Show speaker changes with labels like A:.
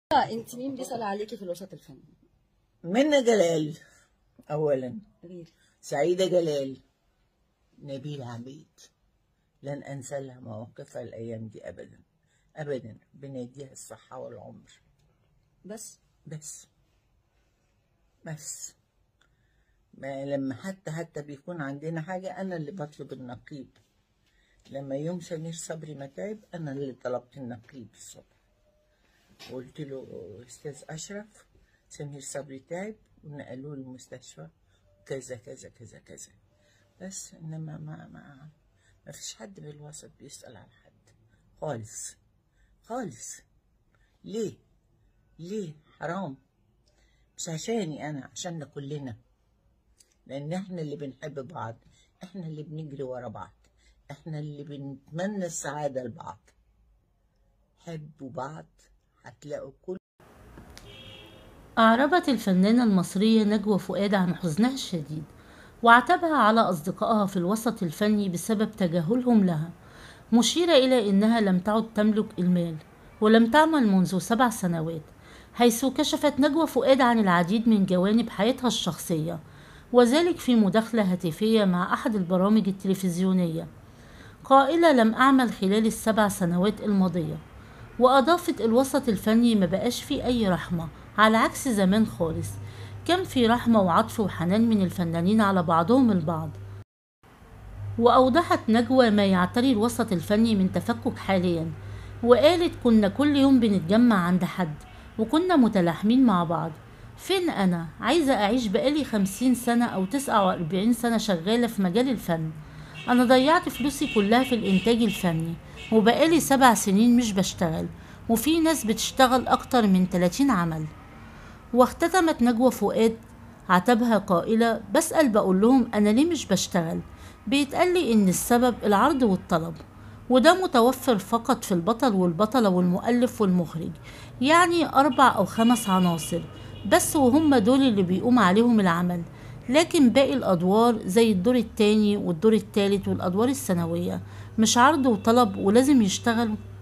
A: انت مين بيسأل عليكي في الوسط الفني
B: منى جلال أولا
A: غير
B: سعيدة جلال نبيل عبيد لن أنسى لها مواقفها الأيام دي أبدا أبدا بنديها الصحة والعمر
A: بس
B: بس بس ما لما حتى حتى بيكون عندنا حاجة أنا اللي بطلب النقيب لما يوم سمير صبري ما تعب أنا اللي طلبت النقيب الصبح وقلت له أستاذ أشرف سمير صبري تعب ونقلوه المستشفى كذا كذا كذا كذا بس إنما ما ما ما فيش حد في الوسط بيسأل على حد خالص خالص ليه ليه حرام مش عشاني أنا عشاننا كلنا لأن إحنا اللي بنحب بعض إحنا اللي بنجري ورا بعض إحنا اللي بنتمنى السعادة لبعض حبوا بعض هتلاقوا كل
C: أعربت الفنانة المصرية نجوى فؤاد عن حزنها الشديد وعتبها على أصدقائها في الوسط الفني بسبب تجاهلهم لها مشيرة إلى أنها لم تعد تملك المال ولم تعمل منذ سبع سنوات حيث كشفت نجوى فؤاد عن العديد من جوانب حياتها الشخصية وذلك في مداخلة هاتفية مع أحد البرامج التلفزيونية قائلة لم أعمل خلال السبع سنوات الماضية وأضافت الوسط الفني ما بقاش فيه أي رحمة على عكس زمان خالص كان في رحمة وعطف وحنان من الفنانين على بعضهم البعض وأوضحت نجوى ما يعتري الوسط الفني من تفكك حاليا وقالت كنا كل يوم بنتجمع عند حد وكنا متلاحمين مع بعض فين أنا عايزة أعيش بقالي خمسين سنة أو تسعة وأربعين سنة شغالة في مجال الفن أنا ضيعت فلوسي كلها في الإنتاج الفني وبقالي سبع سنين مش بشتغل وفي ناس بتشتغل أكتر من 30 عمل واختتمت نجوى فؤاد عتبها قائلة بسأل بقول لهم أنا ليه مش بشتغل بيتقال لي إن السبب العرض والطلب وده متوفر فقط في البطل والبطلة والمؤلف والمخرج يعني أربع أو خمس عناصر بس وهم دول اللي بيقوم عليهم العمل لكن باقي الأدوار زي الدور التاني والدور التالت والأدوار الثانوية مش عرض وطلب ولازم يشتغلوا